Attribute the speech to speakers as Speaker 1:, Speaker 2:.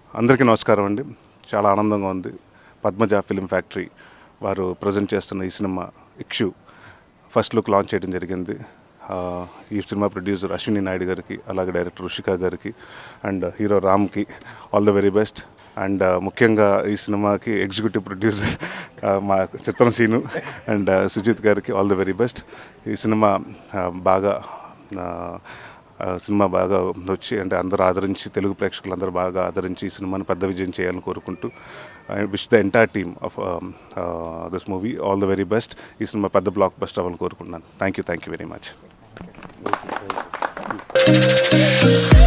Speaker 1: అందరికీ నమస్కారం అండి చాలా ఆనందంగా ఉంది పద్మజ ఫిలిం ఫ్యాక్టరీ వారు ప్రజెంట్ చేస్తున్న ఈ cinema Ikshu first look launch చేయడం జరిగింది ఆ, ఈ సినిమా ప్రొడ్యూసర్ అశ్విని నాయుడు గారికి అలాగే డైరెక్టర్ రుషిక గారికి అండ్ హీరో రామ్కి all the very best and ముఖ్యంగా ఈ సినిమాకి ఎగ్జిక్యూటివ్ ప్రొడ్యూసర్ మా చిత్రం సీను అండ్ సుజిత్ గారికి ఆల్ ద వెరీ బెస్ట్ ఈ సినిమా ఆ, బాగా ఆ, ఆ, సినిమా బాగా వచ్చి అంటే అందరూ ఆదరించి తెలుగు ప్రేక్షకులందరూ బాగా ఆదరించి ఈ సినిమాని పెద్ద విజయం చేయాలని కోరుకుంటూ I wish the entire team of this movie all the very best ఈ సినిమా పెద్ద బ్లాక్ బస్ట్ అవ్వాలని కోరుకుంటున్నాను thank you thank you very much